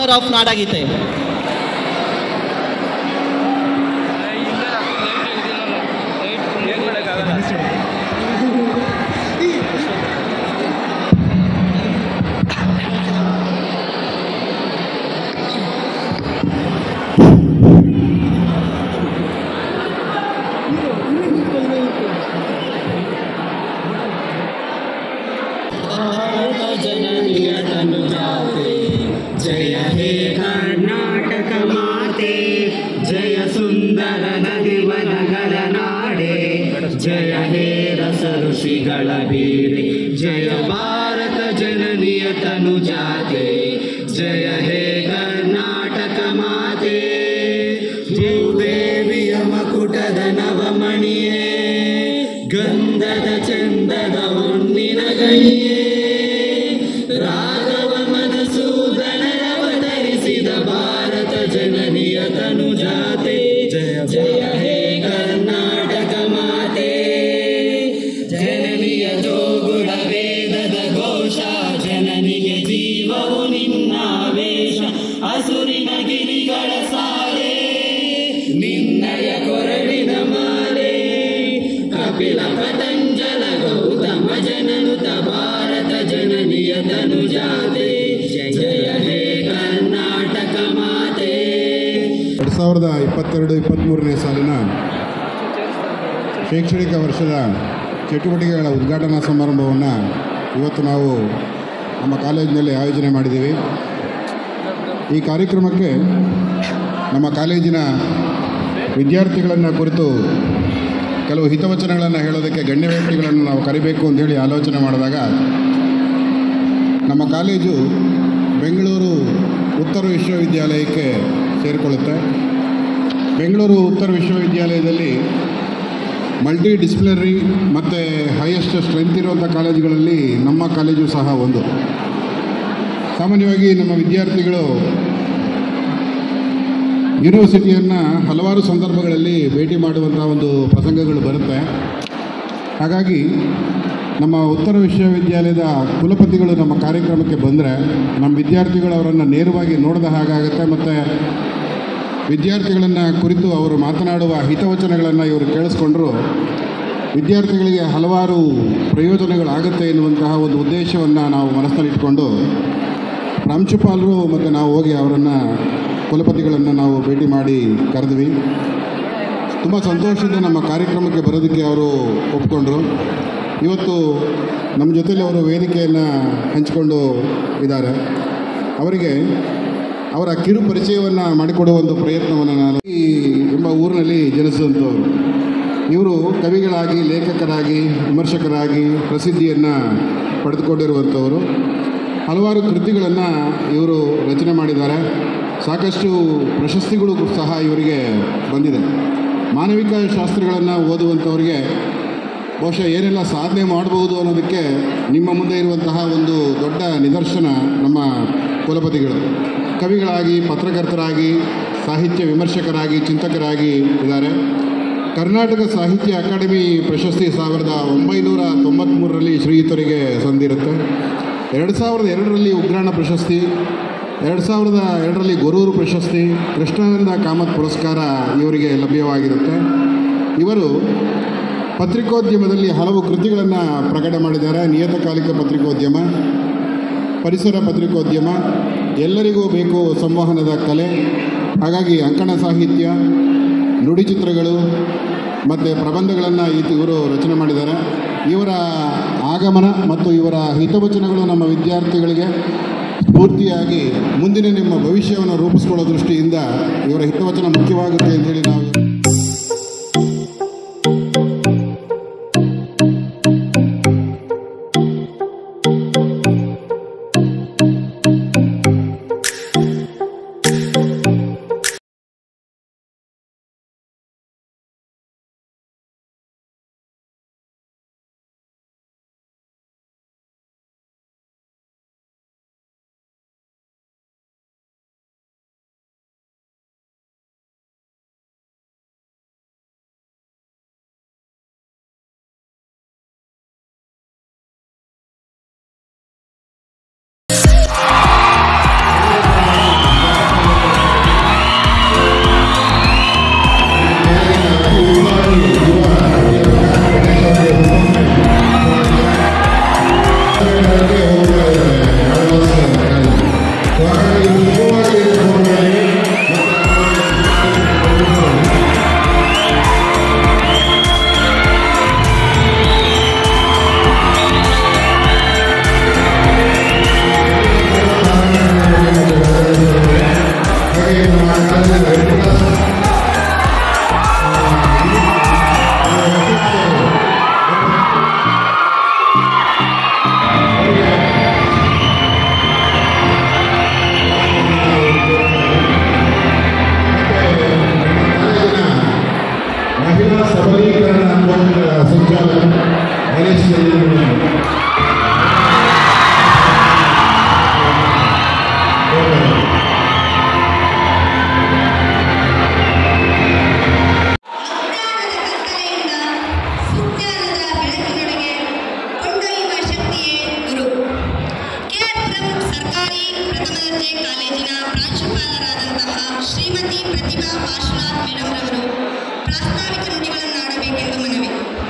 Power of ನಾಡಗೀತೆ ಜನನಿಯ ತನುಜಾತೆ ಜಯ ಹೇ ಕರ್ನಾಟಕ ಮಾತೆ ಜಯ ಸುಂದರ ನದಿವನಗಳ ನಾಡೆ ಜಯ ಹೇ ರಸ ಋಷಿಗಳ ಬೀಡೆ ಜಯ ಭಾರತ ಜನನಿಯ ತನುಜಾತೆ ಜಯ ಹೇ ಕರ್ನಾಟಕ ಮಾತೆ ಭೂದೇವಿಯ ಮಕುಟದ ನವಮಣಿಯೇ ಗಂಧದ ಚಂದದ ಹೊನ್ನಿನ ಗಣಿಯೇ ರಾಘವ ಮಧುಸೂದನರವತರಿಸಿದ ಭಾರತ ಜನನಿಯ ತನುಜಾತೆ ಜಯ ಜಯ ಹೇ ಕರ್ನಾಟಕ ಮಾತೆ ಜನನಿಯ ಜೋಗುಳ ವೇದದ ಘೋಷ ಜನನಿಗೆ ಜೀವವು ನಿನ್ನಾವೇಶ ಹಸುರಿನ ಗಿರಿಗಳ ಸಾಲೆ ನಿನ್ನಯ ಕೊರಳಿನ ಮಾಲೆ ಕಪಿಲ ಪತಂಜಲ ಗೌತಮ ಜನನುತ ಭಾರತ ಜನನಿಯ ತನುಜಾತೆ ಜಯ ಹೇ ಕರ್ನಾಟಕ ಮಾತೆ ಎರಡು ಸಾವಿರದ ಇಪ್ಪತ್ತೆರಡು ಇಪ್ಪತ್ತ್ಮೂರನೇ ಸಾಲಿನ ಶೈಕ್ಷಣಿಕ ವರ್ಷದ ಚಟುವಟಿಕೆಗಳ ಉದ್ಘಾಟನಾ ಸಮಾರಂಭವನ್ನು ಇವತ್ತು ನಾವು ನಮ್ಮ ಕಾಲೇಜಿನಲ್ಲಿ ಆಯೋಜನೆ ಮಾಡಿದ್ದೀವಿ ಈ ಕಾರ್ಯಕ್ರಮಕ್ಕೆ ನಮ್ಮ ಕಾಲೇಜಿನ ವಿದ್ಯಾರ್ಥಿಗಳನ್ನು ಕುರಿತು ಕೆಲವು ಹಿತವಚನಗಳನ್ನು ಹೇಳೋದಕ್ಕೆ ಗಣ್ಯ ವ್ಯಕ್ತಿಗಳನ್ನು ನಾವು ಕರಿಬೇಕು ಅಂತೇಳಿ ಆಲೋಚನೆ ಮಾಡಿದಾಗ ನಮ್ಮ ಕಾಲೇಜು ಬೆಂಗಳೂರು ಉತ್ತರ ವಿಶ್ವವಿದ್ಯಾಲಯಕ್ಕೆ ಸೇರಿಕೊಳ್ಳುತ್ತೆ ಬೆಂಗಳೂರು ಉತ್ತರ ವಿಶ್ವವಿದ್ಯಾಲಯದಲ್ಲಿ ಮಲ್ಟಿ ಡಿಸಿಪ್ಲಿನರಿ ಮತ್ತು ಹೈಯೆಸ್ಟ್ ಸ್ಟ್ರೆಂತ್ ಇರುವಂಥ ಕಾಲೇಜುಗಳಲ್ಲಿ ನಮ್ಮ ಕಾಲೇಜು ಸಹ ಒಂದು ಸಾಮಾನ್ಯವಾಗಿ ನಮ್ಮ ವಿದ್ಯಾರ್ಥಿಗಳು ಯೂನಿವರ್ಸಿಟಿಯನ್ನು ಹಲವಾರು ಸಂದರ್ಭಗಳಲ್ಲಿ ಭೇಟಿ ಮಾಡುವಂಥ ಒಂದು ಪ್ರಸಂಗಗಳು ಬರುತ್ತೆ ಹಾಗಾಗಿ ನಮ್ಮ ಉತ್ತರ ವಿಶ್ವವಿದ್ಯಾಲಯದ ಕುಲಪತಿಗಳು ನಮ್ಮ ಕಾರ್ಯಕ್ರಮಕ್ಕೆ ಬಂದರೆ ನಮ್ಮ ವಿದ್ಯಾರ್ಥಿಗಳು ಅವರನ್ನು ನೇರವಾಗಿ ನೋಡಿದ ಹಾಗಾಗುತ್ತೆ ಮತ್ತು ವಿದ್ಯಾರ್ಥಿಗಳನ್ನು ಕುರಿತು ಅವರು ಮಾತನಾಡುವ ಹಿತವಚನಗಳನ್ನು ಇವರು ಕೇಳಿಸ್ಕೊಂಡ್ರು ವಿದ್ಯಾರ್ಥಿಗಳಿಗೆ ಹಲವಾರು ಪ್ರಯೋಜನಗಳಾಗುತ್ತೆ ಎನ್ನುವಂತಹ ಒಂದು ಉದ್ದೇಶವನ್ನು ನಾವು ಮನಸ್ಸಿನಲ್ಲಿಟ್ಕೊಂಡು ಪ್ರಾಂಶುಪಾಲರು ಮತ್ತು ನಾವು ಹೋಗಿ ಅವರನ್ನು ಕುಲಪತಿಗಳನ್ನು ನಾವು ಭೇಟಿ ಮಾಡಿ ಕರೆದ್ವಿ ತುಂಬ ಸಂತೋಷದಿಂದ ನಮ್ಮ ಕಾರ್ಯಕ್ರಮಕ್ಕೆ ಬರೋದಕ್ಕೆ ಅವರು ಒಪ್ಕೊಂಡ್ರು ಇವತ್ತು ನಮ್ಮ ಜೊತೆಲಿ ಅವರು ವೇದಿಕೆಯನ್ನು ಹಂಚಿಕೊಂಡು ಇದ್ದಾರೆ ಅವರಿಗೆ ಅವರ ಕಿರು ಪರಿಚಯವನ್ನು ಮಾಡಿಕೊಡುವ ಒಂದು ಪ್ರಯತ್ನವನ್ನು ನಾನು ಈ ಎಂಬ ಊರಿನಲ್ಲಿ ಜನಿಸಿದಂಥವ್ರು ಇವರು ಕವಿಗಳಾಗಿ ಲೇಖಕರಾಗಿ ವಿಮರ್ಶಕರಾಗಿ ಪ್ರಸಿದ್ಧಿಯನ್ನು ಪಡೆದುಕೊಂಡಿರುವಂಥವರು ಹಲವಾರು ಕೃತಿಗಳನ್ನು ಇವರು ರಚನೆ ಮಾಡಿದ್ದಾರೆ ಸಾಕಷ್ಟು ಪ್ರಶಸ್ತಿಗಳು ಸಹ ಇವರಿಗೆ ಬಂದಿದೆ ಮಾನವಿಕ ಶಾಸ್ತ್ರಗಳನ್ನು ಓದುವಂಥವರಿಗೆ ಬಹುಶಃ ಏನೆಲ್ಲ ಸಾಧನೆ ಮಾಡಬಹುದು ಅನ್ನೋದಕ್ಕೆ ನಿಮ್ಮ ಮುಂದೆ ಇರುವಂತಹ ಒಂದು ದೊಡ್ಡ ನಿದರ್ಶನ ನಮ್ಮ ಕುಲಪತಿಗಳು ಕವಿಗಳಾಗಿ ಪತ್ರಕರ್ತರಾಗಿ ಸಾಹಿತ್ಯ ವಿಮರ್ಶಕರಾಗಿ ಚಿಂತಕರಾಗಿ ಇದ್ದಾರೆ ಕರ್ನಾಟಕ ಸಾಹಿತ್ಯ ಅಕಾಡೆಮಿ ಪ್ರಶಸ್ತಿ ಸಾವಿರದ ಒಂಬೈನೂರ ತೊಂಬತ್ತ್ಮೂರರಲ್ಲಿ ಶ್ರೀಯುತರಿಗೆ ಸಂದಿರುತ್ತೆ ಎರಡು ಸಾವಿರದ ಎರಡರಲ್ಲಿ ಉಗ್ರಾಣ ಪ್ರಶಸ್ತಿ ಎರಡು ಸಾವಿರದ ಎರಡರಲ್ಲಿ ಗೊರೂರು ಪ್ರಶಸ್ತಿ ಕೃಷ್ಣಾನಂದ ಕಾಮತ್ ಪುರಸ್ಕಾರ ಇವರಿಗೆ ಲಭ್ಯವಾಗಿರುತ್ತೆ ಇವರು ಪತ್ರಿಕೋದ್ಯಮದಲ್ಲಿ ಹಲವು ಕೃತಿಗಳನ್ನು ಪ್ರಕಟ ಮಾಡಿದ್ದಾರೆ ನಿಯತಕಾಲಿಕ ಪತ್ರಿಕೋದ್ಯಮ ಪರಿಸರ ಪತ್ರಿಕೋದ್ಯಮ ಎಲ್ಲರಿಗೂ ಬೇಕು ಸಂವಹನದ ಕಲೆ ಹಾಗಾಗಿ ಅಂಕಣ ಸಾಹಿತ್ಯ ನುಡಿಚಿತ್ರಗಳು ಮತ್ತು ಪ್ರಬಂಧಗಳನ್ನು ಈತ ಇವರು ರಚನೆ ಮಾಡಿದ್ದಾರೆ ಇವರ ಆಗಮನ ಮತ್ತು ಇವರ ಹಿತವಚನಗಳು ನಮ್ಮ ವಿದ್ಯಾರ್ಥಿಗಳಿಗೆ ಸ್ಫೂರ್ತಿಯಾಗಿ ಮುಂದಿನ ನಿಮ್ಮ ಭವಿಷ್ಯವನ್ನು ರೂಪಿಸ್ಕೊಳ್ಳೋ ದೃಷ್ಟಿಯಿಂದ ಇವರ ಹಿತವಚನ ಮುಖ್ಯವಾಗುತ್ತೆ ಅಂತೇಳಿ ನಾವು ಮಹಿಳಾ ಸಬಲೀಕರಣ ಅನುಭವದ ಸಂಚಾಲಕ ಗಣೇಶ್ ಚಂದ್ರ ಅಜ್ಞಾನದ ಕತ್ತಲೆಯಿಂದ ಸುಜ್ಞಾನದ ಬೆಳಕಿನೊಳಗೆ ಕೊಂಡೊಯ್ಯುವ ಶಕ್ತಿಯೇ ಗುರು ಕೆಆರ್ಪುರಂ ಸರ್ಕಾರಿ ಪ್ರಥಮ ದರ್ಜೆ ಕಾಲೇಜಿನ ಪ್ರಾಂಶುಪಾಲರಾದಂತಹ ಶ್ರೀಮತಿ ಪ್ರತಿಭಾ ಪಾರ್ಶ್ವನಾಥ್ ಮೇಡಮ್ ರವರು ಪ್ರಾಸ್ತಾವಿಕ ನುಡಿಗಳನ್ನಾಡಬೇಕೆಂದು ಮನವಿ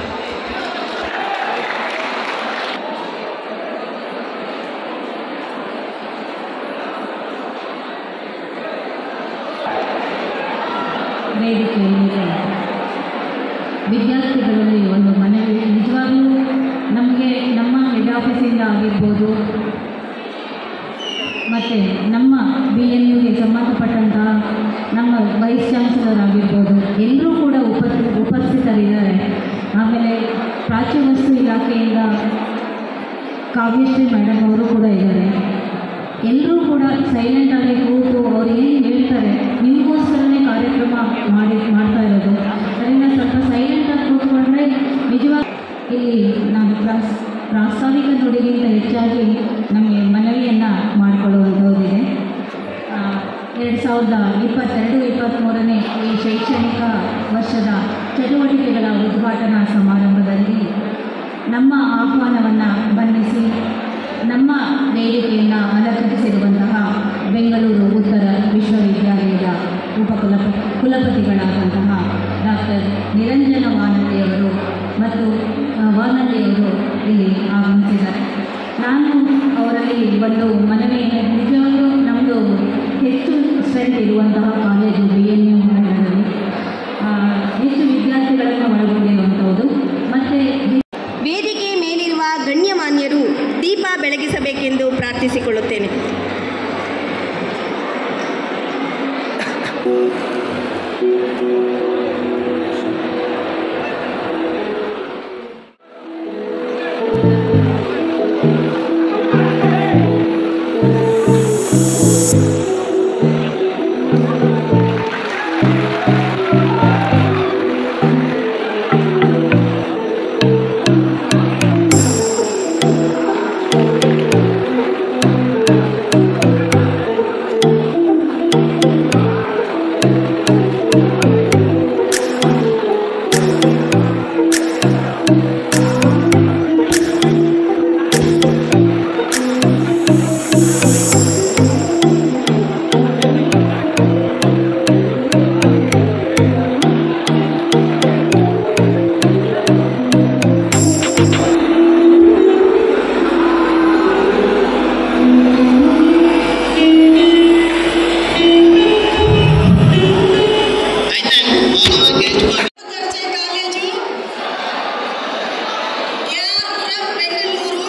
ವೇದಿಕೆಯ ಮೇಲೆ ವಿದ್ಯಾರ್ಥಿಗಳಲ್ಲಿ ಒಂದು ಮನವಿ ನಿಜವಾಗ್ಲೂ ನಮಗೆ ನಮ್ಮ ಹೆಡ್ ಆಫೀಸಿಂದ ಆಗಿರ್ಬೋದು ಮತ್ತು ನಮ್ಮ ಬಿ ಎನ್ ಯುಗೆ ಸಂಬಂಧಪಟ್ಟಂತಹ ನಮ್ಮ ವೈಸ್ ಚಾನ್ಸಲರ್ ಆಗಿರ್ಬೋದು ಎಲ್ಲರೂ ಕೂಡ ಉಪಸ್ಥಿ ಉಪಸ್ಥಿತರಿದ್ದಾರೆ ಆಮೇಲೆ ಪ್ರಾಚ್ಯವಸ್ತು ಇಲಾಖೆಯಿಂದ ಕಾವ್ಯಶ್ರೀ ಮೇಡಮ್ ಅವರು ಕೂಡ ಇದ್ದಾರೆ ಎಲ್ಲರೂ ಕೂಡ ಸೈಲೆಂಟಾಗಿ ಕೂತು ಅವ್ರು ಏನು ಹೇಳ್ತಾರೆ ನಿಮಗೋಸ್ಕರನೇ ಕಾರ್ಯಕ್ರಮ ಮಾಡಿ ಮಾಡ್ತಾ ಇರೋದು ಅದರಿಂದ ಸ್ವಲ್ಪ ಸೈಲೆಂಟಾಗಿ ಕೂತ್ಕೊಂಡ್ರೆ ನಿಜವಾಗಿ ಇಲ್ಲಿ ನಾನು ಪ್ರಾಸ್ ಪ್ರಾಸ್ತಾವಿಕ ನುಡಿಗಿಂತ ಹೆಚ್ಚಾಗಿ ನಮಗೆ ಮನವಿಯನ್ನು ಮಾಡಿಕೊಳ್ಳುವಂಥದ್ದಿದೆ ಎರಡು ಸಾವಿರದ ಇಪ್ಪತ್ತೆರಡು ಇಪ್ಪತ್ತ್ಮೂರನೇ ಈ ಶೈಕ್ಷಣಿಕ ವರ್ಷದ ಚಟುವಟಿಕೆಗಳ ಉದ್ಘಾಟನಾ ಸಮಾರಂಭದಲ್ಲಿ ನಮ್ಮ ಆಹ್ವಾನವನ್ನು ಮನ್ನಿಸಿ ನಮ್ಮ ವೇದಿಕೆಯನ್ನು ಅಲಂಕರಿಸಿರುವಂತಹ ಬೆಂಗಳೂರು ಉತ್ತರ ವಿಶ್ವವಿದ್ಯಾಲಯದ ಉಪಕುಲಪ ಕುಲಪತಿಗಳಾದಂತಹ ಡಾಕ್ಟರ್ ನಿರಂಜನ ವಾನಳ್ಳಿಯವರು ಮತ್ತು ಆ, ವಾನಳ್ಳಿಯವರು ಇಲ್ಲಿ ಆಗಮಿಸಿದ್ದಾರೆ ನಾನು ಅವರಲ್ಲಿ ಒಂದು ಮನವಿ ನಿಜವಾಗ್ಲೂ ನಮ್ಮದು ಹೆಚ್ಚು ಸ್ಟ್ರೆಂತ್ ಇರುವಂತಹ ಕಾಲೇಜು ಬಿ ಎನ್ ಯು ಮಂಡಲದಲ್ಲಿ ಆ, ಹೆಚ್ಚು ವಿದ್ಯಾರ್ಥಿಗಳನ್ನು ಒಳಗೊಂಡಿರುವಂಥದ್ದು ಮತ್ತು ವೇದಿಕೆ ಮೇಲಿರುವ ಗಣ್ಯಮಾನ್ಯರು ದೀಪ ಬೆಳಗಿಸಬೇಕೆಂದು ಪ್ರಾರ್ಥಿಸಿಕೊಳ್ಳುತ್ತೇನೆ ದರ್ಜೆ ಕಾಲೇಜು ಕೆಆರ್ಪುರಂ ಬೆಂಗಳೂರು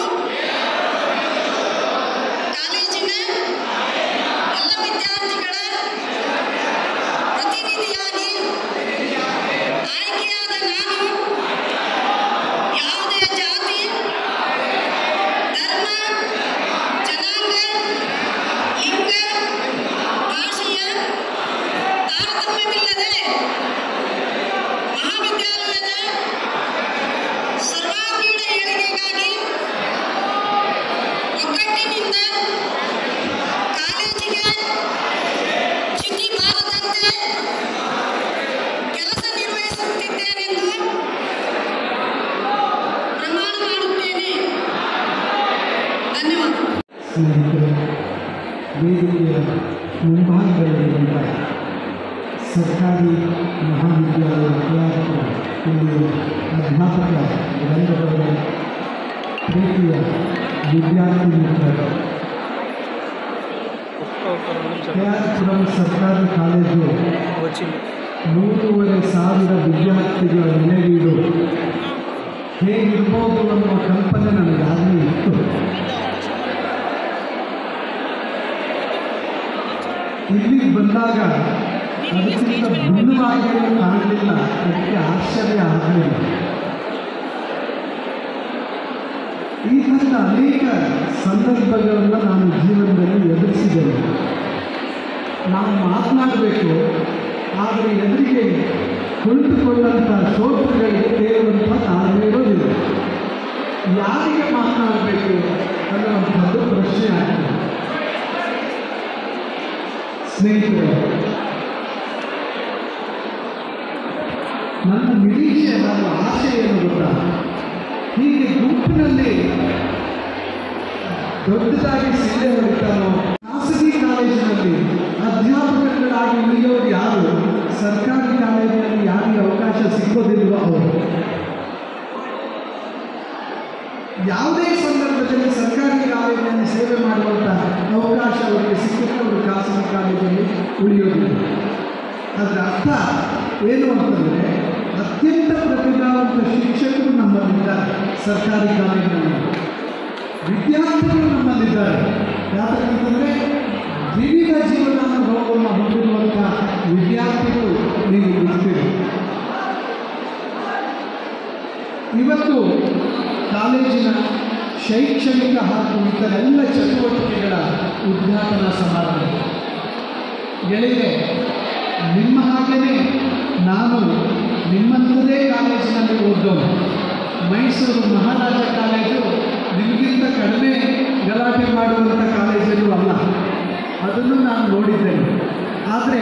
ಕಾಲೇಜಿನ ಎಲ್ಲ ವಿದ್ಯಾರ್ಥಿಗಳ ಪ್ರತಿನಿಧಿಯಾಗಿ ಆಯ್ಕೆಯಾದ ನಾನು ಯಾವುದೇ ಜಾತಿ ಧರ್ಮ ಜನಾಂಗ ಲಿಂಗ ಭಾಷೆಯ ತಾರತಮ್ಯವಿಲ್ಲದೆ ಮಹಾವಿದ್ಯಾಲಯದ ಸರ್ವಾಂಗೀಣ ಏಳಿಗೆಗಾಗಿ ಒಗ್ಗಟ್ಟಿನಿಂದ ಕಾಲೇಜಿಗೆ ಚ್ಯುತಿ ಬಾರದಂತೆ ಕೆಲಸ ನಿರ್ವಹಿಸುತ್ತಿದ್ದೇನೆಂದು ಪ್ರಮಾಣ ಮಾಡುತ್ತೇನೆ ಧನ್ಯವಾದ ಸ್ನೇಹಿತರೆ ವೇದಿಕೆಯ ಮುಂಭಾಗದಲ್ಲಿರುವಂಥ ಸರ್ಕಾರಿ ಮಹಾವಿದ್ಯಾಲಯ ಕೆಆರ್ಪುರ ಇಲ್ಲಿಯ ಅಧ್ಯಾಪಕ ವೃಂದದವರೇ ಪ್ರೀತಿಯ ವಿದ್ಯಾರ್ಥಿ ಮಿತ್ರರು ಕೆಆರ್ಪುರಂ ಸರ್ಕಾರಿ ಕಾಲೇಜು ಮೂರುವರೆ ಸಾವಿರ ವಿದ್ಯಾರ್ಥಿಗಳ ನೆಲೆವೀಡು ಹೇಗಿರ್ಬೋದು ಅನ್ನುವ ಕಲ್ಪನೆ ನನಗಾಗಲೇ ಇತ್ತು ಇಲ್ಲಿಗೆ ಬಂದಾಗ ಅದಕ್ಕಿಂತ ಭಿನ್ನವಾಗಿ ಏನು ಕಾಣಲಿಲ್ಲ ಅದಕ್ಕೆ ಆಶ್ಚರ್ಯ ಆಗಲಿಲ್ಲ ಈ ಥರದ ಅನೇಕ ಸಂದರ್ಭಗಳನ್ನು ನಾನು ಜೀವನದಲ್ಲಿ ಎದುರಿಸಿದ್ದೇನೆ ನಾವು ಮಾತನಾಡಬೇಕು ಆದರೆ ಎದುರಿಗೆ ಕುಳಿತುಕೊಂಡಂಥ ಶ್ರೋತೃಗಳಿಗೆ ಕೇಳುವಂಥ ತಾಳ್ಮೆ ಇರೋದಿಲ್ಲ ಯಾರಿಗೆ ಮಾತನಾಡಬೇಕು ಅನ್ನುವಂಥದ್ದು ಪ್ರಶ್ನೆ ಆಗ್ತದೆ ಸ್ನೇಹಿತರೆ ನನ್ನ ನಿರೀಕ್ಷೆ ನನ್ನ ಆಶೆ ಏನು ಗೊತ್ತಾ ಹೀಗೆ ಗುಂಪಿನಲ್ಲಿ ದೊಡ್ಡದಾಗಿ ಸಿಳ್ಳೆ ಹೊಡಿತಾನೋ ಖಾಸಗಿ ಕಾಲೇಜಿನಲ್ಲಿ ಅಧ್ಯಾಪಕರುಗಳಾಗಿ ಉಳಿಯೋರು ಯಾರು ಸರ್ಕಾರಿ ಕಾಲೇಜಿನಲ್ಲಿ ಯಾರಿಗೆ ಅವಕಾಶ ಸಿಕ್ಕೋದಿಲ್ವೋ ಅವರು ಯಾವುದೇ ಸಂದರ್ಭದಲ್ಲಿ ಸರ್ಕಾರಿ ಕಾಲೇಜಿನಲ್ಲಿ ಸೇವೆ ಮಾಡುವಂಥ ಅವಕಾಶ ಅವರಿಗೆ ಸಿಕ್ಕಿದ್ರೆ ಅವರು ಖಾಸಗಿ ಕಾಲೇಜಲ್ಲಿ ಉಳಿಯೋದಿಲ್ಲ ಅದರ ಅರ್ಥ ಏನು ಅಂತಂದರೆ ಅತ್ಯಂತ ಪ್ರತಿಭಾವಂತ ಶಿಕ್ಷಕರು ನಮ್ಮಲ್ಲಿದ್ದಾರೆ ಸರ್ಕಾರಿ ಕಾಲೇಜಿನಲ್ಲಿ ವಿದ್ಯಾರ್ಥಿಗಳು ನಮ್ಮಲ್ಲಿದ್ದಾರೆ ಯಾಕಂತಂದರೆ ವಿವಿಧ ಜೀವನ ಅನುಭವವನ್ನು ಹೊಂದಿರುವಂಥ ವಿದ್ಯಾರ್ಥಿಗಳು ನೀವು ಇರ್ತೀರಿ ಇವತ್ತು ಕಾಲೇಜಿನ ಶೈಕ್ಷಣಿಕ ಹಾಗೂ ಇತರೆಲ್ಲ ಚಟುವಟಿಕೆಗಳ ಉದ್ಘಾಟನಾ ಸಮಾರಂಭ ಗೆಳೆಯರೆ ನಿಮ್ಮ ಹಾಗೆಯೇ ನಾನು ನಿಮ್ಮಂಥದೇ ಕಾಲೇಜಿನಲ್ಲಿ ಓದೋನು ಮೈಸೂರು ಮಹಾರಾಜ ಕಾಲೇಜು ನಿಮಗಿಂತ ಕಡಿಮೆ ಗಲಾಟೆ ಮಾಡುವಂಥ ಕಾಲೇಜಲ್ಲೂ ಅಲ್ಲ ಅದನ್ನು ನಾನು ನೋಡಿದ್ದೇನೆ ಆದರೆ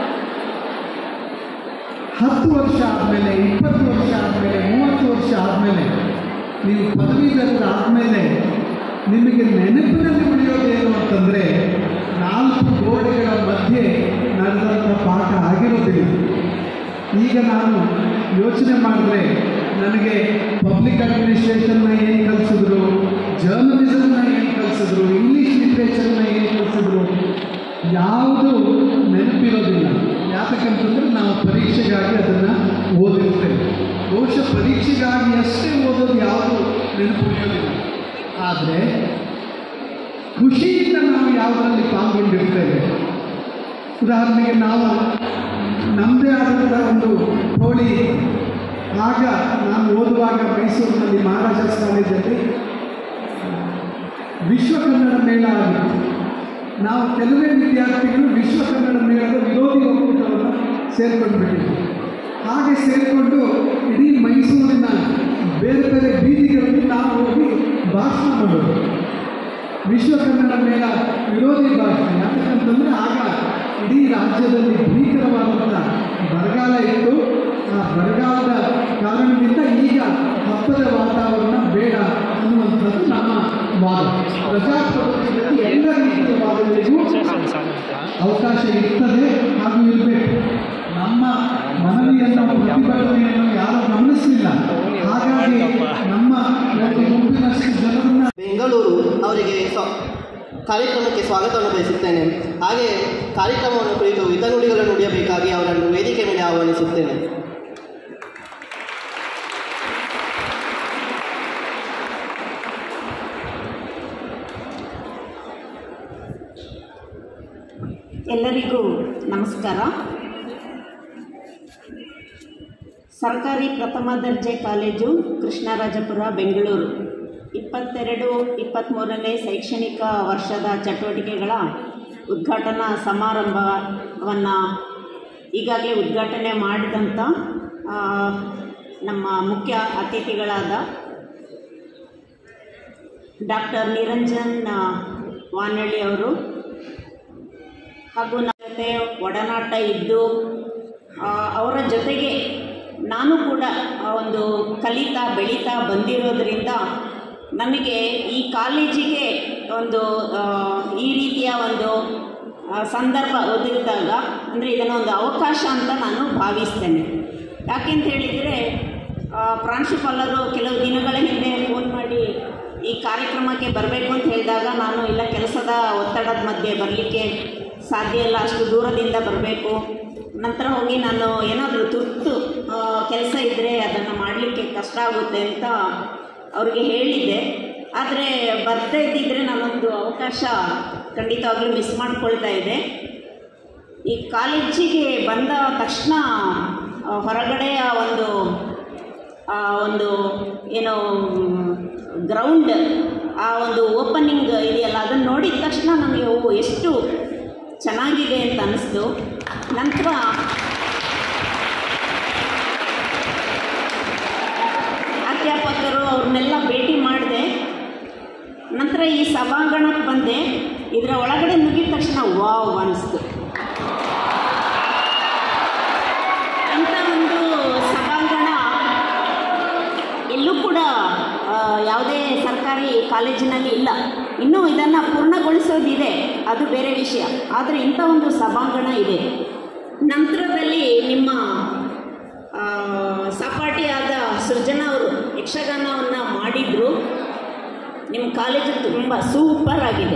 ಹತ್ತು ವರ್ಷ ಆದಮೇಲೆ ಇಪ್ಪತ್ತು ವರ್ಷ ಆದಮೇಲೆ ಮೂವತ್ತು ವರ್ಷ ಆದಮೇಲೆ ನೀವು ಪದವೀಧರರಾದಮೇಲೆ ನಿಮಗೆ ನೆನಪಿನಲ್ಲಿ ಉಳಿಯೋದೇನು ಅಂತಂದರೆ ನಾಲ್ಕು ಗೋಡೆಗಳ ಮಧ್ಯೆ ನಡೆದಂಥ ಪಾಠ ಆಗಿರೋದಿಲ್ಲ ಈಗ ನಾನು ಯೋಚನೆ ಮಾಡಿದ್ರೆ ನನಗೆ ಪಬ್ಲಿಕ್ ಅಡ್ಮಿನಿಸ್ಟ್ರೇಷನ್ನ ಏನು ಕಲಿಸಿದ್ರು ಜರ್ನಲಿಸಮ್ನ ಏನು ಕಲಿಸಿದ್ರು ಇಂಗ್ಲೀಷ್ ಲಿಟ್ರೇಚರ್ನ ಏನು ಕಲಿಸಿದ್ರು ಯಾವುದು ನೆನಪಿರೋದಿಲ್ಲ ಯಾಕಂತಂದ್ರೆ ನಾವು ಪರೀಕ್ಷೆಗಾಗಿ ಅದನ್ನು ಓದಿರ್ತೇವೆ ಬಹುಶಃ ಪರೀಕ್ಷೆಗಾಗಿ ಅಷ್ಟೇ ಓದೋದು ಯಾವುದು ನೆನಪುಳಿಯೋದಿಲ್ಲ ಆದರೆ ಖುಷಿಯಿಂದ ನಾವು ಯಾವುದರಲ್ಲಿ ಪಾಲ್ಗೊಂಡಿರ್ತೇವೆ ಉದಾಹರಣೆಗೆ ನಾವು ನಮ್ಮದೇ ಆದಂಥ ಒಂದು ಹೋಳಿ ಆಗ ನಾನು ಓದುವಾಗ ಮೈಸೂರಿನಲ್ಲಿ ಮಹಾರಾಜಾಸ್ ಕಾಲೇಜಲ್ಲಿ ವಿಶ್ವ ಕನ್ನಡ ಮೇಳ ಆಗಿತ್ತು ನಾವು ಕೆಲವೇ ವಿದ್ಯಾರ್ಥಿಗಳು ವಿಶ್ವ ಕನ್ನಡ ಮೇಳದ ವಿರೋಧಿ ಒಕ್ಕೂಟವನ್ನು ಸೇರ್ಕೊಂಡ್ಬಿಟ್ಟಿದ್ವಿ ಹಾಗೆ ಸೇರಿಕೊಂಡು ಇಡೀ ಮೈಸೂರಿನ ಬೇರೆ ಬೇರೆ ಬೀದಿಗಳಲ್ಲಿ ನಾವು ಹೋಗಿ ಭಾಷಣ ಮಾಡೋದು ವಿಶ್ವ ಕನ್ನಡ ಮೇಳ ವಿರೋಧಿ ಭಾಷಣ ಯಾಕಂತಂದರೆ ಆಗ ಇಡೀ ರಾಜ್ಯದಲ್ಲಿ ಭೀಕರವಾದಂಥ ಬರಗಾಲ ಇತ್ತು ಆ ಬರಗಾಲದ ಕಾರಣದಿಂದ ಈಗ ಹಬ್ಬದ ವಾತಾವರಣ ಬೇಡ ಅನ್ನುವಂಥದ್ದು ನಮ್ಮ ವಾದ ಪ್ರಜಾಪ್ರಭುತ್ವದಲ್ಲಿ ಎಲ್ಲ ರೀತಿಯ ವಾದಗಳಿಗೂ ಅವಕಾಶ ಇರ್ತದೆ ಹಾಗೂ ಇರಬೇಕು ನಮ್ಮ ಮನವಿಯನ್ನು ಪ್ರತಿಭಟನೆಯನ್ನು ಯಾರು ಗಮನಿಸಲಿಲ್ಲ ಹಾಗಾಗಿ ನಮ್ಮ ಒಂದು ಗುಂಪಿನಷ್ಟು ಜನರನ್ನ ಬೆಂಗಳೂರು ಅವರಿಗೆ ಸ್ವ ಕಾರ್ಯಕ್ರಮಕ್ಕೆ ಸ್ವಾಗತವನ್ನು ಬಯಸುತ್ತೇನೆ ಹಾಗೆ ಕಾರ್ಯಕ್ರಮವನ್ನು ಕುರಿತು ಹಿತನುಡಿಗಳನ್ನು ನುಡಿಯಬೇಕಾಗಿ ಅವರನ್ನು ವೇದಿಕೆ ಮೇಲೆ ಆಹ್ವಾನಿಸುತ್ತೇನೆ ಎಲ್ಲರಿಗೂ ನಮಸ್ಕಾರ ಸರ್ಕಾರಿ ಪ್ರಥಮ ದರ್ಜೆ ಕಾಲೇಜು ಕೃಷ್ಣರಾಜಪುರ ಬೆಂಗಳೂರು ಇಪ್ಪತ್ತೆರಡು ಇಪ್ಪತ್ತ್ಮೂರನೇ ಶೈಕ್ಷಣಿಕ ವರ್ಷದ ಚಟುವಟಿಕೆಗಳ ಉದ್ಘಾಟನಾ ಸಮಾರಂಭವನ್ನು ಈಗಾಗಲೇ ಉದ್ಘಾಟನೆ ಮಾಡಿದಂಥ ಆ, ನಮ್ಮ ಮುಖ್ಯ ಅತಿಥಿಗಳಾದ ಡಾಕ್ಟರ್ ನಿರಂಜನ್ ಆ, ವಾನಳ್ಳಿ ಅವರು ಹಾಗೂ ನನ್ನ ಜೊತೆ ಒಡನಾಟ ಇದ್ದು ಆ, ಅವರ ಜೊತೆಗೆ ನಾನು ಕೂಡ ಆ, ಒಂದು ಕಲಿತಾ ಬೆಳೀತಾ ಬಂದಿರೋದ್ರಿಂದ ನನಗೆ ಈ ಕಾಲೇಜಿಗೆ ಒಂದು ಆ, ಈ ರೀತಿಯ ಒಂದು ಆ, ಸಂದರ್ಭ ಒದಗಿದಾಗ ಅಂದರೆ ಇದನ್ನು ಒಂದು ಅವಕಾಶ ಅಂತ ನಾನು ಭಾವಿಸ್ತೇನೆ ಯಾಕೆಂತ ಹೇಳಿದರೆ ಪ್ರಾಂಶುಪಾಲರು ಕೆಲವು ದಿನಗಳ ಹಿಂದೆ ಫೋನ್ ಮಾಡಿ ಈ ಕಾರ್ಯಕ್ರಮಕ್ಕೆ ಬರಬೇಕು ಅಂತ ಹೇಳಿದಾಗ ನಾನು ಇಲ್ಲ ಕೆಲಸದ ಒತ್ತಡದ ಮಧ್ಯೆ ಬರಲಿಕ್ಕೆ ಸಾಧ್ಯ ಇಲ್ಲ ಅಷ್ಟು ದೂರದಿಂದ ಬರಬೇಕು ನಂತರ ಹೋಗಿ ನಾನು ಏನಾದರೂ ತುರ್ತು ಕೆಲಸ ಇದ್ದರೆ ಅದನ್ನು ಮಾಡಲಿಕ್ಕೆ ಕಷ್ಟ ಆಗುತ್ತೆ ಅಂತ ಅವ್ರಿಗೆ ಹೇಳಿದ್ದೆ ಆದರೆ ಬರ್ತಾ ಇದ್ದಿದ್ದರೆ ನಾನೊಂದು ಅವಕಾಶ ಖಂಡಿತವಾಗ್ಲೂ ಮಿಸ್ ಮಾಡ್ಕೊಳ್ತಾ ಇದ್ದೆ ಈ ಕಾಲೇಜಿಗೆ ಬಂದ ತಕ್ಷಣ ಆ, ಹೊರಗಡೆಯ ಒಂದು ಆ ಒಂದು ಏನು ಗ್ರೌಂಡ್ ಆ ಒಂದು ಓಪನಿಂಗ್ ಇದೆಯಲ್ಲ ಅದನ್ನು ನೋಡಿದ ತಕ್ಷಣ ನನಗೆ ಓ ಎಷ್ಟು ಚೆನ್ನಾಗಿದೆ ಅಂತ ಅನ್ನಿಸ್ತು ನಂತರ ನಂತರ ಈ ಸಭಾಂಗಣಕ್ಕೆ ಬಂದೆ ಇದರ ಒಳಗಡೆ ನುಗ್ಗಿದ ತಕ್ಷಣ ವಾವ್ ಅನಿಸ್ತು ಇಂಥ ಒಂದು ಸಭಾಂಗಣ ಎಲ್ಲೂ ಕೂಡ ಆ, ಯಾವುದೇ ಸರ್ಕಾರಿ ಕಾಲೇಜಿನಲ್ಲಿ ಇಲ್ಲ ಇನ್ನೂ ಇದನ್ನು ಪೂರ್ಣಗೊಳಿಸೋದಿದೆ ಅದು ಬೇರೆ ವಿಷಯ ಆದರೆ ಇಂಥ ಒಂದು ಸಭಾಂಗಣ ಇದೆ ನಂತರದಲ್ಲಿ ನಿಮ್ಮ ಆ, ಸಹಪಾಠಿಯಾದ ಸೃಜನಾ ಅವರು ಯಕ್ಷಗಾನವನ್ನು ಮಾಡಿದರು ನಿಮ್ಮ ಕಾಲೇಜು ತುಂಬ ಸೂಪರ್ ಆಗಿದೆ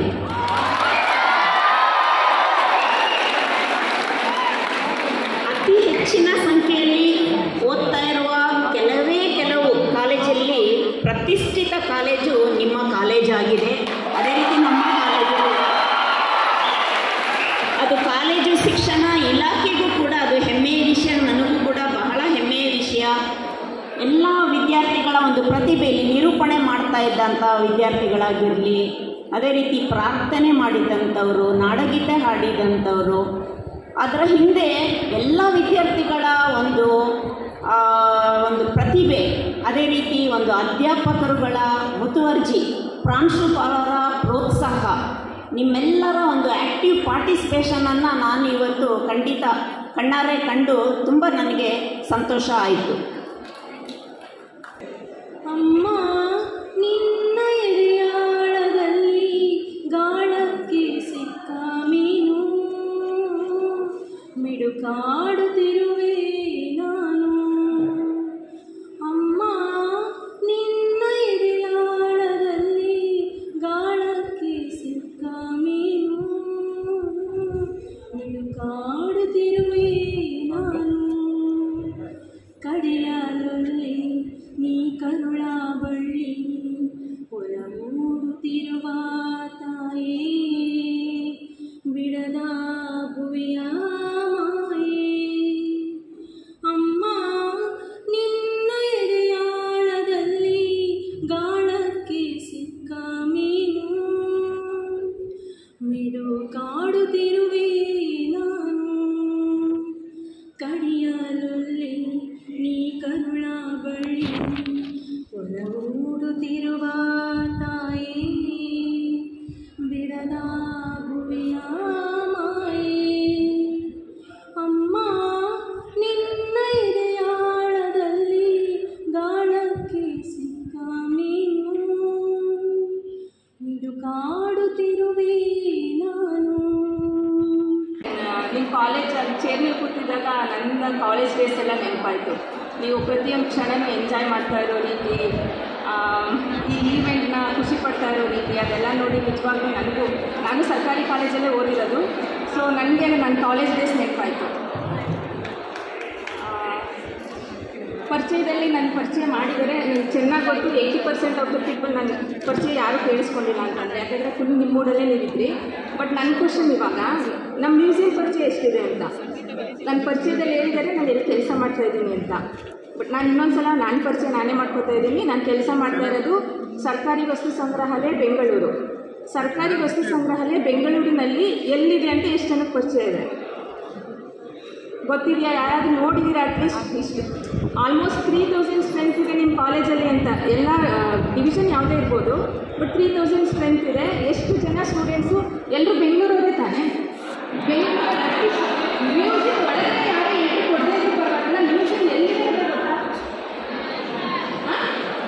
ಅತಿ ಹೆಚ್ಚಿನ ಸಂಖ್ಯೆಯಲ್ಲಿ ಓದ್ತಾ ಇರುವ ಕೆಲವೇ ಕೆಲವು ಕಾಲೇಜಲ್ಲಿ ಪ್ರತಿಷ್ಠಿತ ಕಾಲೇಜು ನಿಮ್ಮ ಕಾಲೇಜ್ ಆಗಿದೆ ಅದೇ ರೀತಿ ನಮ್ಮ ಕಾಲೇಜು ಅದು ಕಾಲೇಜು ಶಿಕ್ಷಣ ಇಲಾಖೆಗೂ ಕೂಡ ಅದು ಹೆಮ್ಮೆಯ ವಿಷಯ ನನಗೂ ಕೂಡ ಬಹಳ ಹೆಮ್ಮೆಯ ವಿಷಯ ಎಲ್ಲ ವಿದ್ಯಾರ್ಥಿಗಳ ಒಂದು ಪ್ರತಿಭೆಯಲ್ಲಿ ನಿರೂಪಣೆ ಮಾಡ್ತಾ ಇದ್ದಂಥ ವಿದ್ಯಾರ್ಥಿಗಳಾಗಿರಲಿ ಅದೇ ರೀತಿ ಪ್ರಾರ್ಥನೆ ಮಾಡಿದಂಥವರು ನಾಡಗೀತೆ ಹಾಡಿದಂಥವರು ಅದರ ಹಿಂದೆ ಎಲ್ಲ ವಿದ್ಯಾರ್ಥಿಗಳ ಒಂದು ಆ, ಒಂದು ಪ್ರತಿಭೆ ಅದೇ ರೀತಿ ಒಂದು ಅಧ್ಯಾಪಕರುಗಳ ಮುತುವರ್ಜಿ ಪ್ರಾಂಶುಪಾಲರ ಪ್ರೋತ್ಸಾಹ ನಿಮ್ಮೆಲ್ಲರ ಒಂದು ಆ್ಯಕ್ಟಿವ್ ಪಾರ್ಟಿಸಿಪೇಷನನ್ನು ನಾನು ಇವತ್ತು ಖಂಡಿತ ಕಣ್ಣಾರೆ ಕಂಡು ತುಂಬ ನನಗೆ ಸಂತೋಷ ಆಯಿತು ಅಮ್ಮ ನಿನ್ನ ಎದೆಯಾಳದಲ್ಲಿ ಗಾಳಕ್ಕೆ ಸಿಕ್ಕ ಮೀನು ಮಿಡುಕಾಡುತ್ತಿರುವೆ ನಾನು ಅಮ್ಮ ನಿನ್ನ ಎದೆಯಾಳದಲ್ಲಿ ಗಾಳಕ್ಕೆ ಸಿಕ್ಕ ಮೀನು ಮಿಡುಕಾಡುತ್ತಿರುವೆ ನಾನು ಕಡಿಯಾಲೊಲ್ಲಿ ನೀ ಕರುಳ ಬಳ್ಳಿ ಹೊರಮೂಡುತ್ತಿರುವ ತಾಯೇ ಬಿಡದ ಭುವಿಯ ಮಾಯೇ ಅಮ್ಮ ನಿನ್ನ ಎದೆಯಾಳದಲ್ಲಿ ಗಾಳಕ್ಕೆ ಸಿಕ್ಕ ಮೀನು ಮಿಡುಕಾಡುತ್ತಿರುವೆ ನಾನು ಕಡಿಯಲೊಲ್ಲಿ ನೀ ಕರುಳ ಬಳ್ಳಿ ಹೊರಗೂಡುತ್ತಿರುವ ತಾಯೇ ಬಿಡದ ಭುವಿಯ ಮಾಯೇ ಅಮ್ಮ ನಿನ್ನ ಎದೆಯಾಳದಲ್ಲಿ ಗಾಳಕ್ಕೆ ಸಿಕ್ಕ ಮೀನು ಮಿಡುಕಾಡುತ್ತಿರುವೆ ನಾನು ನಿಮ್ಮ ಕಾಲೇಜ್ ಅಲ್ಲಿ ಚೇರ್ ಮೇಲೆ ಕೂತಿದ್ದಾಗ ನನ್ನ ಕಾಲೇಜ್ ಡೇಸ್ ಎಲ್ಲ ನೆನಪಾಯಿತು ನೀವು ಪ್ರತಿಯೊಂದು ಕ್ಷಣನೂ ಎಂಜಾಯ್ ಮಾಡ್ತಾ ಇರೋ ರೀತಿ ಆ, ಈ ಈವೆಂಟ್ನ ಖುಷಿ ಪಡ್ತಾ ಇರೋ ರೀತಿ ಅದೆಲ್ಲ ನೋಡಿ ನಿಜವಾಗ್ಲೂ ನನಗೂ ನಾನು ಸರ್ಕಾರಿ ಕಾಲೇಜಲ್ಲೇ ಓದಿರೋದು ಸೊ ನನಗೆ ನನ್ನ ಕಾಲೇಜ್ ಡೇಸ್ ನೆನಪಾಯಿತು ಪರಿಚಯದಲ್ಲಿ ನನ್ನ ಪರಿಚಯ ಮಾಡಿದರೆ ನನಗೆ ಚೆನ್ನಾಗಿ ಗೊತ್ತು eighty percent of the people ನನ್ನ ಪರಿಚಯ ಯಾರೂ ಕೇಳಿಸ್ಕೊಂಡಿಲ್ಲ ಅಂತಂದರೆ ಯಾಕಂದರೆ ಫುಲ್ ನಿಮ್ಮ ಮೂಡಲ್ಲೇ ನೀವಿದ್ರಿ ಬಟ್ ನನ್ನ ಕ್ವಶನ್ ಇವಾಗ ನಮ್ಮ ಮ್ಯೂಸಿಯಂ ಪರಿಚಯ ಎಷ್ಟಿದೆ ಅಂತ ನನ್ನ ಪರಿಚಯದಲ್ಲಿ ಹೇಳಿದರೆ ನಾನು ಎಲ್ಲಿ ಕೆಲಸ ಮಾಡ್ತಾ ಇದ್ದೀನಿ ಅಂತ ಬಟ್ ನಾನು ಇನ್ನೊಂದು ಸಲ ನನ್ನ ಪರಿಚಯ ನಾನೇ ಮಾಡ್ಕೋತಾ ಇದ್ದೀನಿ ನಾನು ಕೆಲಸ ಮಾಡ್ತಾ ಇರೋದು ಸರ್ಕಾರಿ ವಸ್ತು ಸಂಗ್ರಹಾಲಯ ಬೆಂಗಳೂರು ಸರ್ಕಾರಿ ವಸ್ತು ಸಂಗ್ರಹಾಲಯ ಬೆಂಗಳೂರಿನಲ್ಲಿ ಎಲ್ಲಿದೆ ಅಂತ ಎಷ್ಟು ಜನಕ್ಕೆ ಪರಿಚಯ ಇದೆ ಗೊತ್ತಿದೆಯಾ ಯಾರಾದರೂ ನೋಡಿದ್ದೀರಾ ಅಟ್ಲೀಸ್ಟ್ ಇಷ್ಟು ಆಲ್ಮೋಸ್ಟ್ ತ್ರೀ ತೌಸಂಡ್ ಸ್ಟ್ರೆಂತ್ ಇದೆ ನಿಮ್ಮ ಕಾಲೇಜಲ್ಲಿ ಅಂತ ಎಲ್ಲ ಡಿವಿಷನ್ ಯಾವುದೇ ಇರ್ಬೋದು ಬಟ್ ತ್ರೀ ತೌಸಂಡ್ ಸ್ಟ್ರೆಂತ್ ಇದೆ ಎಷ್ಟು ಜನ ಸ್ಟೂಡೆಂಟ್ಸು ಎಲ್ಲರೂ ಬೆಂಗಳೂರವರೇ ತಾನೆ ಬೆಂಗಳೂರು ಮ್ಯೂಸಿಯಂ ಒಳಗಡೆ ಯಾರು ಎಂಟ್ರಿ ಕೊಡದೇ ಇದ್ರು ಪರವಾಗಿಲ್ಲ ಮ್ಯೂಸಿಯಂ ಎಲ್ಲಿದೆ ಅಂತ ಗೊತ್ತಾ ಆ?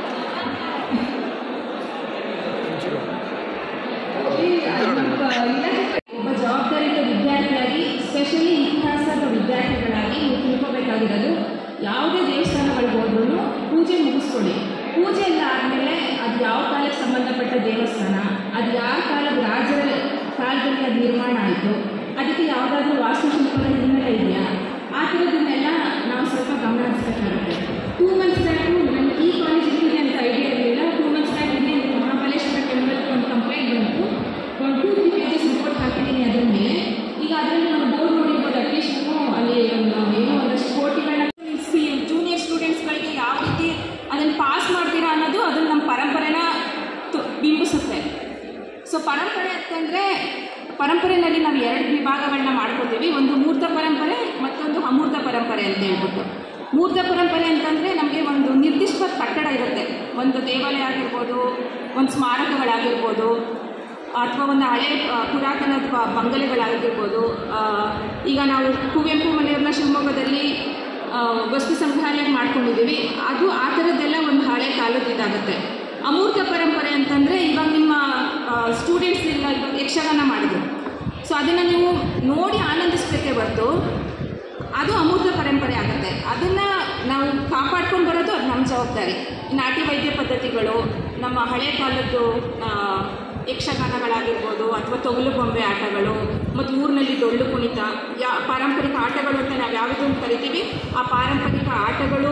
ಈ ಒಬ್ಬ ಇಲಾಖೆ- ಒಬ್ಬ ಜವಾಬ್ದಾರಿತ ವಿದ್ಯಾರ್ಥಿಯಾಗಿ ಸ್ಪೆಷಲಿ ಇತಿಹಾಸದ ವಿದ್ಯಾರ್ಥಿಗಳಾಗಿ ನೀವು ತಿಳ್ಕೊಬೇಕಾಗಿರೋದು ಯಾವುದೇ ದೇವಸ್ಥಾನಗಳಿಗೆ ಹೋದ್ರೂ ಪೂಜೆ ಮುಗಿಸ್ಕೊಳ್ಳಿ ಪೂಜೆ ಎಲ್ಲ ಆದಮೇಲೆ ಅದು ಯಾವ ಕಾಲಕ್ಕೆ ಸಂಬಂಧಪಟ್ಟ ದೇವಸ್ಥಾನ ಅದು ಯಾವ ಕಾಲದ ರಾಜರ ಕಾಲದಲ್ಲಿ ಅದು ನಿರ್ಮಾಣ ಆಯಿತು ಅದಕ್ಕೆ ಯಾವುದಾದ್ರೂ ವಾಸ್ತುಶಿಲ್ಪದ ಹಿನ್ನೆಲೆ ಇದೆಯಾ ಆ ಥರದನ್ನೆಲ್ಲ ನಾವು ಸ್ವಲ್ಪ ಗಮನ ಹರಿಸ್ಬೇಕಾಗುತ್ತೆ ಟೂ ಮಂತ್ಸ್ ಬ್ಯಾಕು ನನಗೆ ಈ ಕಾಲೇಜಿಗೆ ಇದೆ ಅಂತ ಐಡಿಯಾ ಇರಲಿಲ್ಲ ಟೂ ಮಂತ್ಸ್ ಬ್ಯಾಕ್ ಇದೆ ಅಂತ ಮಹಾಬಲೇಶ್ವರ ಟೆಂಪಲ್ಗೆ ಒಂದು ಕಂಪ್ಲೇಂಟ್ ಬಂತು ಒಂದು ಟೂ ತ್ರೀ ಪೇಜಸ್ ರಿಪೋರ್ಟ್ ಹಾಕಿದ್ದೀನಿ ಅದ್ರ ಮೇಲೆ ಈಗ ಅದರಲ್ಲಿ ನಾವು ಬೋರ್ಡ್ ನೋಡಿರ್ಬೋದು ಅಟ್ಲೀಸ್ಟ್ ನಾವು ಅಲ್ಲಿ ಒಂದು ಏನೋ ಒಂದಷ್ಟು ಕೋಟಿಗಳನ್ನ ಸಿ ಜೂನಿಯರ್ ಸ್ಟೂಡೆಂಟ್ಸ್ಗಳಿಗೆ ಯಾವ ರೀತಿ ಅದನ್ನು ಪಾಸ್ ಮಾಡ್ತೀರಾ ಅನ್ನೋದು ಅದನ್ನು ನಮ್ಮ ಪರಂಪರೆನ ತು- ಬಿಂಬಿಸುತ್ತೆ ಸೊ ಪರಂಪರೆ ಅಂತಂದರೆ ಪರಂಪರೆಯಲ್ಲಿ ನಾವು ಎರಡು ವಿಭಾಗಗಳನ್ನ ಮಾಡ್ಕೊತೀವಿ ಒಂದು ಮೂರ್ತ ಪರಂಪರೆ ಮತ್ತೊಂದು ಅಮೂರ್ತ ಪರಂಪರೆ ಅಂತ ಹೇಳ್ಬಿಟ್ಟು ಮೂರ್ತ ಪರಂಪರೆ ಅಂತಂದರೆ ನಮಗೆ ಒಂದು ನಿರ್ದಿಷ್ಟ ಕಟ್ಟಡ ಇರುತ್ತೆ ಒಂದು ದೇವಾಲಯ ಆಗಿರ್ಬೋದು ಒಂದು ಸ್ಮಾರಕಗಳಾಗಿರ್ಬೋದು ಅಥವಾ ಒಂದು ಹಳೆ ಆ, ಪುರಾತನ ಬ- ಬಂಗಲೆಗಳಾಗಿರ್ಬೋದು ಆ, ಈಗ ನಾವು ಕುವೆಂಪು ಮನೆಯವ್ರನ್ನ ಶಿವಮೊಗ್ಗದಲ್ಲಿ ಆ, ವಸ್ತು ಸಂಗ್ರಹಾಲಯ ಮಾಡ್ಕೊಂಡಿದ್ದೀವಿ ಅದು ಆ ಥರದ್ದೆಲ್ಲ ಒಂದು ಹಳೆ ಕಾಲದ ಇದಾಗುತ್ತೆ ಅಮೂರ್ತ ಪರಂಪರೆ ಅಂತಂದರೆ ಇವಾಗ ನಿಮ್ಮ ಸ್ಟೂಡೆಂಟ್ಸ್ ಎಲ್ಲ ಇವಾಗ ಯಕ್ಷಗಾನ ಮಾಡಿದ್ರು ಸೊ ಅದನ್ನು ನೀವು ನೋಡಿ ಆನಂದಿಸ್ಬೇಕೇ ಹೊರತು ಅದು ಅಮೂರ್ತ ಪರಂಪರೆ ಆಗುತ್ತೆ ಅದನ್ನು ನಾವು ಕಾಪಾಡ್ಕೊಂಡು ಬರೋದು ಅದು ನಮ್ಮ ಜವಾಬ್ದಾರಿ ಈ ನಾಟಿ ವೈದ್ಯ ಪದ್ಧತಿಗಳು ನಮ್ಮ ಹಳೆ ಕಾಲದ್ದು ಆ, ಯಕ್ಷಗಾನಗಳಾಗಿರ್ಬೋದು ಅಥವಾ ತೊಗಲು ಗೊಂಬೆ ಆಟಗಳು ಮತ್ತು ಊರಿನಲ್ಲಿ ಡೊಳ್ಳು ಕುಣಿತ ಯಾ ಪಾರಂಪರಿಕ ಆಟಗಳು ಅಂತ ನಾವು ಯಾವುದನ್ನು ಕರಿತೀವಿ ಆ ಪಾರಂಪರಿಕ ಆಟಗಳು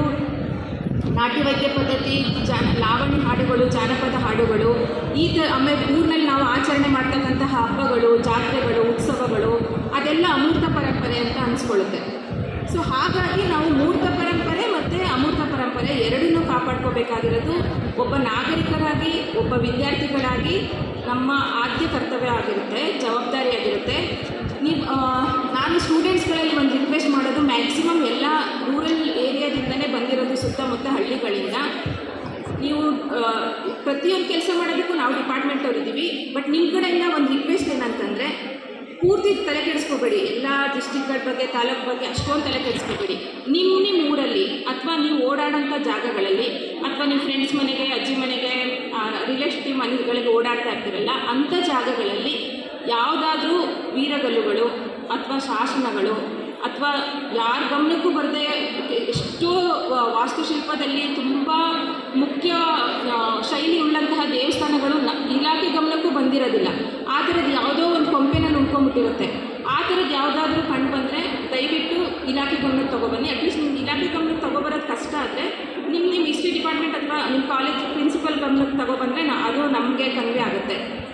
ನಾಟ್ಯ ವೈದ್ಯ ಪದ್ಧತಿ ಜಾನ ಲಾವಣಿ ಹಾಡುಗಳು ಜಾನಪದ ಹಾಡುಗಳು ಈ ತ ಆಮೇಲೆ ಊರಿನಲ್ಲಿ ನಾವು ಆಚರಣೆ ಮಾಡ್ತಕ್ಕಂತಹ ಹಬ್ಬಗಳು ಜಾತ್ರೆಗಳು ಉತ್ಸವಗಳು ಅದೆಲ್ಲ ಅಮೂರ್ತ ಪರಂಪರೆ ಅಂತ ಅನಿಸ್ಕೊಳ್ಳುತ್ತೆ ಸೊ ಹಾಗಾಗಿ ನಾವು ಮೂರ್ತ ಪರಂಪರೆ ಮತ್ತು ಅಮೂರ್ತ ಪರಂಪರೆ ಎರಡನ್ನೂ ಕಾಪಾಡ್ಕೋಬೇಕಾಗಿರೋದು ಒಬ್ಬ ನಾಗರಿಕರಾಗಿ ಒಬ್ಬ ವಿದ್ಯಾರ್ಥಿಗಳಾಗಿ ನಮ್ಮ ಆದ್ಯ ಕರ್ತವ್ಯ ಆಗಿರುತ್ತೆ ಜವಾಬ್ದಾರಿ ಆಗಿರುತ್ತೆ ನೀವು ಆ, ನಾನು ಸ್ಟೂಡೆಂಟ್ಸ್ಗಳಲ್ಲಿ ಒಂದು ರಿಕ್ವೆಸ್ಟ್ ಮಾಡೋದು ಮ್ಯಾಕ್ಸಿಮಮ್ ಎಲ್ಲ ರೂರಲ್ ಏರಿಯಾದಿಂದನೇ ಬಂದಿರೋದು ಸುತ್ತಮುತ್ತ ಹಳ್ಳಿಗಳಿಂದ ನೀವು ಆ, ಪ್ರತಿಯೊಂದು ಕೆಲಸ ಮಾಡೋದಕ್ಕೂ ನಾವು ಡಿಪಾರ್ಟ್ಮೆಂಟ್ ಅವ್ರು ಇದ್ದೀವಿ ಬಟ್ ನಿಮ್ಮ ಕಡೆಯಿಂದ ಒಂದು ರಿಕ್ವೆಸ್ಟ್ ಏನಂತಂದರೆ ಪೂರ್ತಿ ತಲೆ ಕೆಡಿಸ್ಕೋಬೇಡಿ ಎಲ್ಲ ಡಿಸ್ಟಿಕ್ಗಳ ಬಗ್ಗೆ ತಾಲೂಕು ಬಗ್ಗೆ ಅಷ್ಟೊಂದು ತಲೆ ಕೆಡಿಸ್ಕೋಬೇಡಿ ನಿಮ್ಮ ನಿಮ್ಮ ಊರಲ್ಲಿ ಅಥವಾ ನೀವು ಓಡಾಡೋಂಥ ಜಾಗಗಳಲ್ಲಿ ಅಥವಾ ನಿಮ್ಮ ಫ್ರೆಂಡ್ಸ್ ಮನೆಗೆ ಅಜ್ಜಿ ಮನೆಗೆ ರಿಲೇಟಿವ್ ಮನೆಗಳಿಗೆ ಓಡಾಡ್ತಾ ಇರ್ತೀರಲ್ಲ ಅಂಥ ಜಾಗಗಳಲ್ಲಿ ಯಾವುದಾದ್ರೂ ವೀರಗಲ್ಲುಗಳು ಅಥವಾ ಶಾಸನಗಳು ಅಥವಾ ಯಾರ ಗಮನಕ್ಕೂ ಬರದೆ ಎಷ್ಟೋ ವ- ವಾಸ್ತುಶಿಲ್ಪದಲ್ಲಿ ತುಂಬ ಮುಖ್ಯ ಆ, ಶೈಲಿ ಉಳ್ಳಂತಹ ದೇವಸ್ಥಾನಗಳು ನ ಇಲಾಖೆ ಗಮನಕ್ಕೂ ಬಂದಿರೋದಿಲ್ಲ ಆ ಥರದ್ದು ಯಾವುದೋ ಒಂದು ಕೊಂಪೆನಲ್ಲಿ ಉಳ್ಕೊಂಬಿಟ್ಟಿರುತ್ತೆ ಆ ಥರದ್ದು ಯಾವುದಾದ್ರೂ ಕಂಡು ಬಂದರೆ ದಯವಿಟ್ಟು ಇಲಾಖೆ ಗಮನಕ್ಕೆ ತೊಗೊಬನ್ನಿ ಅಟ್ಲೀಸ್ಟ್ ನಿಮ್ಮ ಇಲಾಖೆ ಗಮನಕ್ಕೆ ತೊಗೊಬರೋದು ಕಷ್ಟ ಆದರೆ ನಿಮ್ಮ ನಿಮ್ಮ ಹಿಸ್ಟ್ರಿ ಡಿಪಾರ್ಟ್ಮೆಂಟ್ ಅಥವಾ ನಿಮ್ಮ ಕಾಲೇಜ್ ಪ್ರಿನ್ಸಿಪಲ್ ಗಮನಕ್ಕೆ ತೊಗೊಬಂದರೆ ನಾ ಅದು ನಮಗೆ ಕನ್ವೆ ಆಗುತ್ತೆ